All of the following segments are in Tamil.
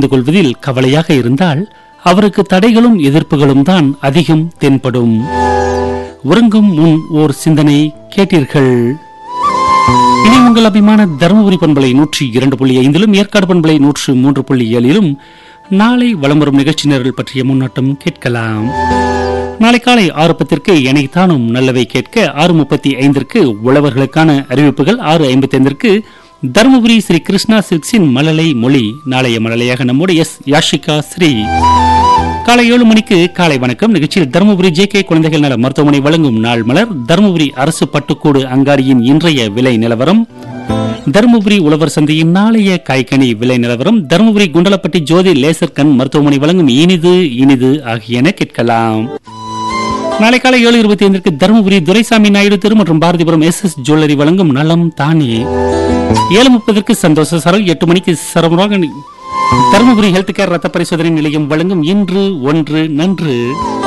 பகிர்ந்து கொள்வதில் கவலையாக இருந்தால் அவருக்கு தடைகளும் எதிர்ப்புகளும் தான் அதிகம் தென்படும் உறங்கும் முன் ஓர் சிந்தனை கேட்டீர்கள் இனி உங்கள் அபிமான தருமபுரி பண்பலை நூற்றி இரண்டு புள்ளி ஐந்திலும் ஏற்காடு பண்பலை நூற்று மூன்று புள்ளி ஏழிலும் நாளை வலம் வரும் நிகழ்ச்சியினர்கள் பற்றிய முன்னோட்டம் கேட்கலாம் நாளை காலை ஆறு பத்திற்கு எனைத்தானும் நல்லவை கேட்க ஆறு முப்பத்தி ஐந்திற்கு உழவர்களுக்கான அறிவிப்புகள் ஆறு ஐம்பத்தி ஐந்திற்கு தருமபுரி ஸ்ரீ கிருஷ்ணா சில்க்ஸின் மழலை மொழி நாளைய மழலையாக நம்மோடு எஸ் யாஷிகா ஸ்ரீ காலை ஏழு மணிக்கு காலை வணக்கம் நிகழ்ச்சியில் தருமபுரி ஜே கே குழந்தைகள் நல மருத்துவமனை வழங்கும் நாள் மலர் தருமபுரி அரசு பட்டுக்கூடு அங்காடியின் இன்றைய விலை நிலவரம் தருமபுரி உழவர் சந்தையின் நாளைய காய்கனி விலை நிலவரம் தருமபுரி குண்டலப்பட்டி ஜோதி லேசர் கண் மருத்துவமனை வழங்கும் இனிது இனிது ஆகியன கேட்கலாம் நாளை காலை ஏழு இருபத்தி ஐந்திற்கு தருமபுரி துரைசாமி நாயுடு தெரு மற்றும் பாரதிபுரம் எஸ் எஸ் ஜுவல்லரி வழங்கும் நலம் தானே ஏழு முப்பதற்கு சந்தோஷ சரல் எட்டு மணிக்கு சரவராக தருமபுரி ஹெல்த் கேர் ரத்த பரிசோதனை நிலையம் வழங்கும் இன்று ஒன்று நன்று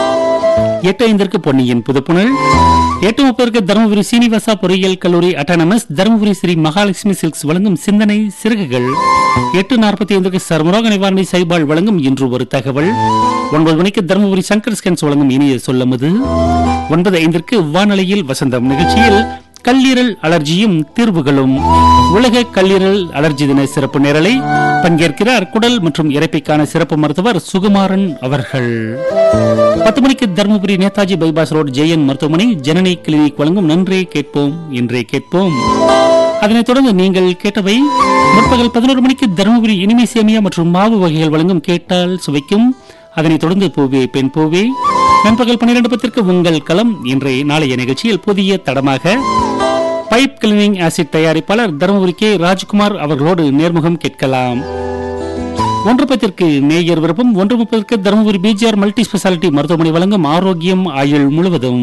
எட்டு ஐந்திற்கு பொன்னியின் புதுப்புணல் எட்டு முப்பதற்கு தருமபுரி சீனிவாசா பொறியியல் கல்லூரி அட்டானமஸ் தருமபுரி ஸ்ரீ மகாலட்சுமி சில்க்ஸ் வழங்கும் சிந்தனை சிறகுகள் எட்டு நாற்பத்தி ஐந்துக்கு சர்மரோக நிவாரணி சைபால் வழங்கும் இன்று ஒரு தகவல் ஒன்பது மணிக்கு தருமபுரி சங்கர் ஸ்கேன்ஸ் வழங்கும் இனிய சொல்லமுது ஒன்பது ஐந்திற்கு வானொலியில் வசந்தம் நிகழ்ச்சியில் கல்லீரல் அலர்ஜியும் தீர்வுகளும் உலக கல்லீரல் அலர்ஜி தின சிறப்பு நேரலை பங்கேற்கிறார் குடல் மற்றும் இறைப்பிக்கான சிறப்பு மருத்துவர் சுகுமாரன் அவர்கள் பத்து மணிக்கு தருமபுரி நேதாஜி பைபாஸ் ரோடு ஜெயன் மருத்துவமனை ஜனனி கிளினிக் வழங்கும் நன்றே கேட்போம் இன்றே கேட்போம் அதனைத் தொடர்ந்து நீங்கள் கேட்டவை முற்பகல் பதினோரு மணிக்கு தருமபுரி இனிமை சேமியா மற்றும் மாவு வகைகள் வழங்கும் கேட்டால் சுவைக்கும் அதனைத் தொடர்ந்து பூவே பெண் பூவே நண்பகல் பன்னிரண்டு பத்திற்கு உங்கள் களம் இன்றைய நாளைய நிகழ்ச்சியில் புதிய தடமாக பைப் கிளீனிங் ஆசிட் தயாரிப்பாளர் தருமபுரி கே ராஜ்குமார் அவர்களோடு நேர்முகம் கேட்கலாம் ஒன்று பத்திற்கு நேயர் விருப்பம் ஒன்று முப்பதற்கு தருமபுரி பிஜிஆர் மல்டி ஸ்பெஷாலிட்டி மருத்துவமனை வழங்கும் ஆரோக்கியம் ஆயுள் முழுவதும்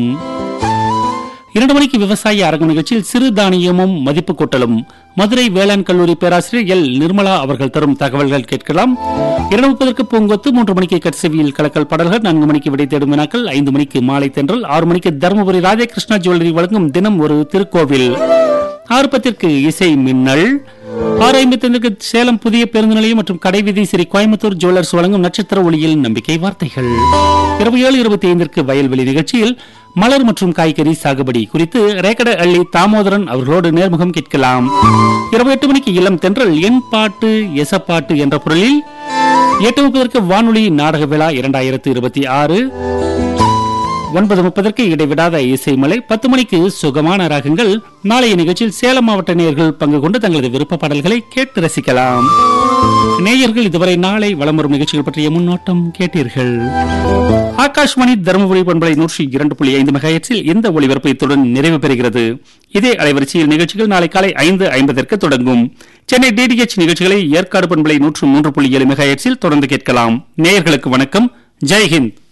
இரண்டு மணிக்கு விவசாய அரங்கம் நிகழ்ச்சியில் சிறு தானியமும் மதிப்பு கூட்டலும் மதுரை வேளாண் கல்லூரி பேராசிரியர் எல் நிர்மலா அவர்கள் தரும் தகவல்கள் கேட்கலாம் இரண்டு முப்பதற்கு பூங்கொத்து மூன்று மணிக்கு கட்செவியில் கலக்கல் பாடல்கள் நான்கு மணிக்கு விடை தேடும் வினாக்கள் ஐந்து மணிக்கு மாலை தென்றல் ஆறு மணிக்கு தருமபுரி ராஜகிருஷ்ணா ஜுவல்லரி வழங்கும் தினம் ஒரு திருக்கோவில் ஆறு பத்திற்கு இசை மின்னல் ஆறு ஐம்பத்தி சேலம் புதிய பேருந்து நிலையம் மற்றும் கடைவீதி ஸ்ரீ கோயம்புத்தூர் ஜுவல்லர்ஸ் வழங்கும் நட்சத்திர ஒளியில் நம்பிக்கை வார்த்தைகள் இருபத்தி ஏழு இருபத்தி ஐந்திற்கு வயல்வெளி நிகழ்ச்சியில் மலர் மற்றும் காய்கறி சாகுபடி குறித்து ரேக்கட அள்ளி தாமோதரன் அவர்களோடு நேர்முகம் கேட்கலாம் இருபத்தி எட்டு மணிக்கு இளம் தென்றல் என் பாட்டு எசப்பாட்டு என்ற பொருளில் எட்டு முப்பதற்கு வானொலி நாடக விழா இரண்டாயிரத்து இருபத்தி ஆறு ஒன்பது முப்பதற்கு இடைவிடாத இசைமலை பத்து மணிக்கு சுகமான ராகங்கள் நாளைய நிகழ்ச்சியில் சேலம் மாவட்ட நேயர்கள் பங்கு கொண்டு தங்களது விருப்ப பாடல்களை கேட்டு ரசிக்கலாம் நேயர்கள் இதுவரை நாளை வலம் வரும் நிகழ்ச்சிகள் பற்றிய முன்னோட்டம் கேட்டீர்கள் ஆகாஷ்வாணி தருமபுரி பண்பலை நூற்றி இரண்டு புள்ளி ஐந்து மெகாயற்றில் இந்த ஒளிபரப்பு இத்துடன் நிறைவு பெறுகிறது இதே அலைவரிசையில் நிகழ்ச்சிகள் நாளை காலை ஐந்து ஐம்பதற்கு தொடங்கும் சென்னை டிடிஎச் நிகழ்ச்சிகளை ஏற்காடு பண்பலை நூற்று மூன்று புள்ளி ஏழு மெகாயற்றில் தொடர்ந்து கேட்கலாம் நேயர்களுக்கு வணக்கம் ஜெய்ஹிந்த்